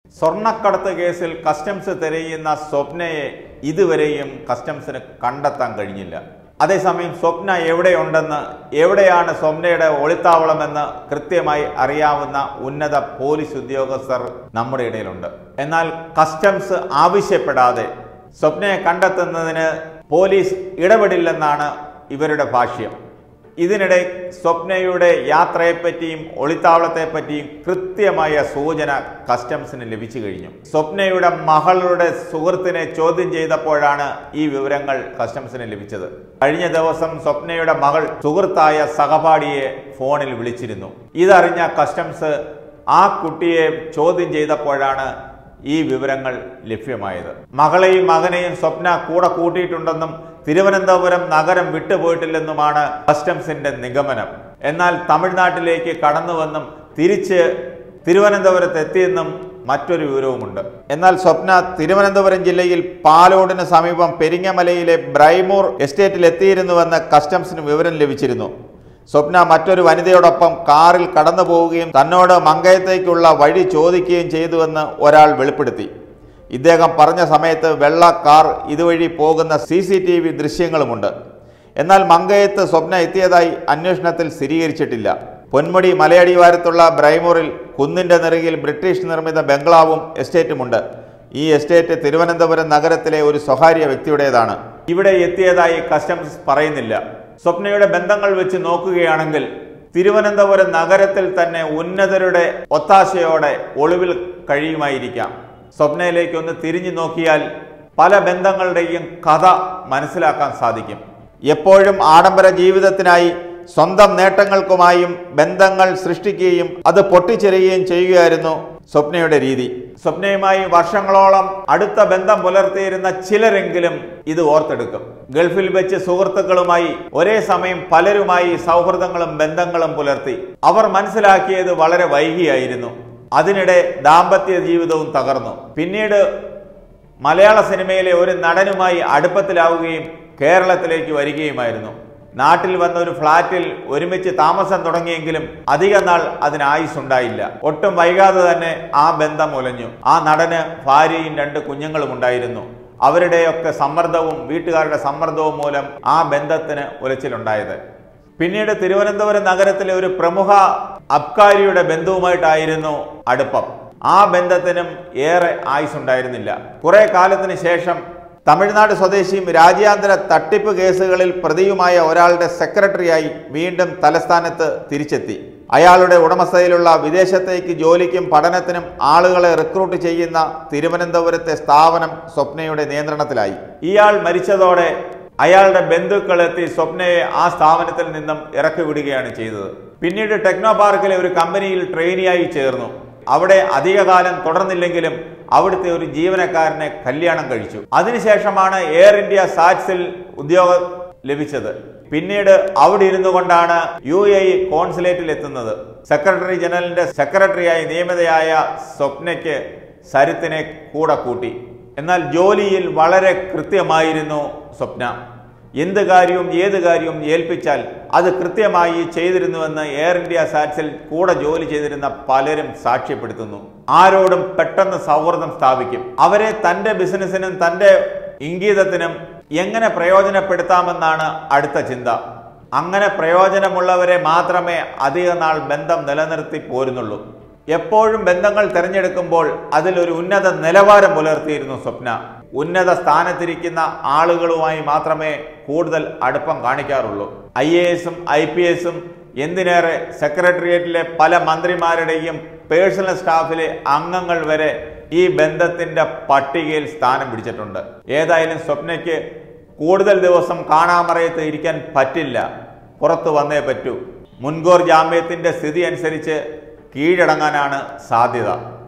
സ്വർണ്ണക്കടത്ത് കേസിൽ കസ്റ്റംസ് തിരയുന്ന സ്വപ്നയെ ഇതുവരെയും കസ്റ്റംസിന് കണ്ടെത്താൻ കഴിഞ്ഞില്ല അതേസമയം സ്വപ്ന എവിടെയുണ്ടെന്ന് എവിടെയാണ് സ്വപ്നയുടെ ഒളിത്താവളമെന്ന് കൃത്യമായി അറിയാവുന്ന ഉന്നത പോലീസ് ഉദ്യോഗസ്ഥർ നമ്മുടെ ഇടയിലുണ്ട് എന്നാൽ കസ്റ്റംസ് ആവശ്യപ്പെടാതെ സ്വപ്നയെ കണ്ടെത്തുന്നതിന് പോലീസ് ഇടപെടില്ലെന്നാണ് ഇവരുടെ ഭാഷ്യം ഇതിനിടെ സ്വപ്നയുടെ യാത്രയെപ്പറ്റിയും ഒളിത്താവളത്തെപ്പറ്റിയും കൃത്യമായ സൂചന കസ്റ്റംസിന് ലഭിച്ചു കഴിഞ്ഞു സ്വപ്നയുടെ മകളുടെ സുഹൃത്തിനെ ചോദ്യം ചെയ്തപ്പോഴാണ് ഈ വിവരങ്ങൾ കസ്റ്റംസിന് ലഭിച്ചത് കഴിഞ്ഞ ദിവസം സ്വപ്നയുടെ മകൾ സുഹൃത്തായ സഹപാഠിയെ ഫോണിൽ വിളിച്ചിരുന്നു ഇതറിഞ്ഞ കസ്റ്റംസ് ആ കുട്ടിയെ ചോദ്യം ചെയ്തപ്പോഴാണ് ഈ വിവരങ്ങൾ ലഭ്യമായത് മകളെയും മകനെയും സ്വപ്ന കൂടെ കൂട്ടിയിട്ടുണ്ടെന്നും തിരുവനന്തപുരം നഗരം വിട്ടുപോയിട്ടില്ലെന്നുമാണ് കസ്റ്റംസിന്റെ നിഗമനം എന്നാൽ തമിഴ്നാട്ടിലേക്ക് കടന്നുവെന്നും തിരിച്ച് തിരുവനന്തപുരത്ത് എത്തിയെന്നും മറ്റൊരു വിവരവുമുണ്ട് എന്നാൽ സ്വപ്ന തിരുവനന്തപുരം ജില്ലയിൽ പാലോടിന് സമീപം പെരിങ്ങമലയിലെ ബ്രൈമൂർ എസ്റ്റേറ്റിൽ എത്തിയിരുന്നുവെന്ന് കസ്റ്റംസിന് വിവരം ലഭിച്ചിരുന്നു സ്വപ്ന മറ്റൊരു വനിതയോടൊപ്പം കാറിൽ കടന്നു പോവുകയും തന്നോട് മങ്കയത്തേക്കുള്ള വഴി ചോദിക്കുകയും ചെയ്തുവെന്ന് ഒരാൾ വെളിപ്പെടുത്തി ഇദ്ദേഹം പറഞ്ഞ സമയത്ത് വെള്ള കാർ ഇതുവഴി പോകുന്ന സി സി ടി വി ദൃശ്യങ്ങളുമുണ്ട് എന്നാൽ മങ്കയത്ത് സ്വപ്ന എത്തിയതായി അന്വേഷണത്തിൽ സ്ഥിരീകരിച്ചിട്ടില്ല പൊന്മുടി മലയടിവാരത്തുള്ള ബ്രൈമൂറിൽ കുന്നിന്റെ നെറുകിൽ ബ്രിട്ടീഷ് നിർമ്മിത ബംഗ്ലാവും എസ്റ്റേറ്റുമുണ്ട് ഈ എസ്റ്റേറ്റ് തിരുവനന്തപുരം നഗരത്തിലെ ഒരു സ്വകാര്യ വ്യക്തിയുടേതാണ് ഇവിടെ എത്തിയതായി കസ്റ്റംസ് പറയുന്നില്ല സ്വപ്നയുടെ ബന്ധങ്ങൾ വെച്ച് നോക്കുകയാണെങ്കിൽ തിരുവനന്തപുരം നഗരത്തിൽ തന്നെ ഉന്നതരുടെ ഒത്താശയോടെ ഒളിവിൽ കഴിയുമായിരിക്കാം സ്വപ്നയിലേക്ക് ഒന്ന് തിരിഞ്ഞു നോക്കിയാൽ പല ബന്ധങ്ങളുടെയും കഥ മനസ്സിലാക്കാൻ സാധിക്കും എപ്പോഴും ആഡംബര ജീവിതത്തിനായി സ്വന്തം നേട്ടങ്ങൾക്കുമായും ബന്ധങ്ങൾ സൃഷ്ടിക്കുകയും അത് പൊട്ടിച്ചെറിയുകയും ചെയ്യുകയായിരുന്നു സ്വപ്നയുടെ രീതി സ്വപ്നയുമായി വർഷങ്ങളോളം അടുത്ത ബന്ധം പുലർത്തിയിരുന്ന ചിലരെങ്കിലും ഇത് ഓർത്തെടുക്കും ഗൾഫിൽ വെച്ച് സുഹൃത്തുക്കളുമായി ഒരേ സമയം പലരുമായി സൗഹൃദങ്ങളും ബന്ധങ്ങളും പുലർത്തി അവർ മനസ്സിലാക്കിയത് വളരെ വൈകിയായിരുന്നു അതിനിടെ ദാമ്പത്യ ജീവിതവും തകർന്നു പിന്നീട് മലയാള സിനിമയിലെ ഒരു നടനുമായി അടുപ്പത്തിലാവുകയും കേരളത്തിലേക്ക് വരികയുമായിരുന്നു നാട്ടിൽ വന്ന ഒരു ഫ്ളാറ്റിൽ ഒരുമിച്ച് താമസം തുടങ്ങിയെങ്കിലും അധിക നാൾ അതിന് ആയുസ്സുണ്ടായില്ല ഒട്ടും വൈകാതെ തന്നെ ആ ബന്ധം ഉലഞ്ഞു ആ നടന് ഭാര്യയും രണ്ട് കുഞ്ഞുങ്ങളും ഉണ്ടായിരുന്നു അവരുടെയൊക്കെ സമ്മർദ്ദവും വീട്ടുകാരുടെ സമ്മർദ്ദവും മൂലം ആ ബന്ധത്തിന് ഉലച്ചിലുണ്ടായത് പിന്നീട് തിരുവനന്തപുരം നഗരത്തിലെ ഒരു പ്രമുഖ അബ്കാരിയുടെ ബന്ധുവുമായിട്ടായിരുന്നു അടുപ്പം ആ ബന്ധത്തിനും ഏറെ ആയുസ്സുണ്ടായിരുന്നില്ല കുറെ കാലത്തിന് ശേഷം തമിഴ്നാട് സ്വദേശിയും രാജ്യാന്തര തട്ടിപ്പ് കേസുകളിൽ പ്രതിയുമായ ഒരാളുടെ സെക്രട്ടറിയായി വീണ്ടും തലസ്ഥാനത്ത് തിരിച്ചെത്തി അയാളുടെ ഉടമസ്ഥതയിലുള്ള വിദേശത്തേക്ക് ജോലിക്കും പഠനത്തിനും ആളുകളെ റിക്രൂട്ട് ചെയ്യുന്ന തിരുവനന്തപുരത്തെ സ്ഥാപനം സ്വപ്നയുടെ നിയന്ത്രണത്തിലായി ഇയാൾ മരിച്ചതോടെ അയാളുടെ ബന്ധുക്കളെത്തി സ്വപ്നയെ ആ സ്ഥാപനത്തിൽ നിന്നും ഇറക്കി വിടുകയാണ് ചെയ്തത് പിന്നീട് ടെക്നോ പാർക്കിലെ ഒരു കമ്പനിയിൽ ട്രെയിനിയായി ചേർന്നു അവിടെ അധികകാലം തുടർന്നില്ലെങ്കിലും അവിടുത്തെ ഒരു ജീവനക്കാരനെ കല്യാണം കഴിച്ചു അതിനുശേഷമാണ് എയർ ഇന്ത്യ സാറ്റ്സിൽ ഉദ്യോഗം ലഭിച്ചത് പിന്നീട് അവിടെ ഇരുന്നു കൊണ്ടാണ് യു എ ഇ കോൺസുലേറ്റിൽ എത്തുന്നത് സെക്രട്ടറി ജനറലിന്റെ സെക്രട്ടറിയായി നിയമിതയായ സ്വപ്നയ്ക്ക് സരിത്തിനെ കൂടെ കൂട്ടി എന്നാൽ ജോലിയിൽ വളരെ കൃത്യമായിരുന്നു സ്വപ്ന എന്ത് കാര്യവും ഏത് കാര്യവും ഏൽപ്പിച്ചാൽ അത് കൃത്യമായി ചെയ്തിരുന്നുവെന്ന് എയർ ഇന്ത്യ സാറ്റ്സിൽ കൂടെ ജോലി ചെയ്തിരുന്ന പലരും സാക്ഷ്യപ്പെടുത്തുന്നു ആരോടും പെട്ടെന്ന് സൗഹൃദം സ്ഥാപിക്കും അവരെ തന്റെ ബിസിനസ്സിനും തന്റെ ഇംഗിതത്തിനും എങ്ങനെ പ്രയോജനപ്പെടുത്താമെന്നാണ് അടുത്ത ചിന്ത അങ്ങനെ പ്രയോജനമുള്ളവരെ മാത്രമേ അധിക നാൾ ബന്ധം നിലനിർത്തി പോരുന്നുള്ളൂ എപ്പോഴും ബന്ധങ്ങൾ തിരഞ്ഞെടുക്കുമ്പോൾ അതിലൊരു ഉന്നത നിലവാരം പുലർത്തിയിരുന്നു സ്വപ്ന ഉന്നത സ്ഥാനത്തിരിക്കുന്ന ആളുകളുമായി മാത്രമേ കൂടുതൽ അടുപ്പം കാണിക്കാറുള്ളൂ ഐ എ എസും ഐ പി എസും എന്തിനേറെ സെക്രട്ടേറിയറ്റിലെ പല മന്ത്രിമാരുടെയും പേഴ്സണൽ സ്റ്റാഫിലെ അംഗങ്ങൾ വരെ ഈ ബന്ധത്തിന്റെ പട്ടികയിൽ സ്ഥാനം പിടിച്ചിട്ടുണ്ട് ഏതായാലും സ്വപ്നയ്ക്ക് കൂടുതൽ ദിവസം കാണാമറയത്ത് ഇരിക്കാൻ പറ്റില്ല പുറത്തു വന്നേ പറ്റൂ മുൻകൂർ ജാമ്യത്തിന്റെ സ്ഥിതി അനുസരിച്ച് കീഴടങ്ങാനാണ് സാധ്യത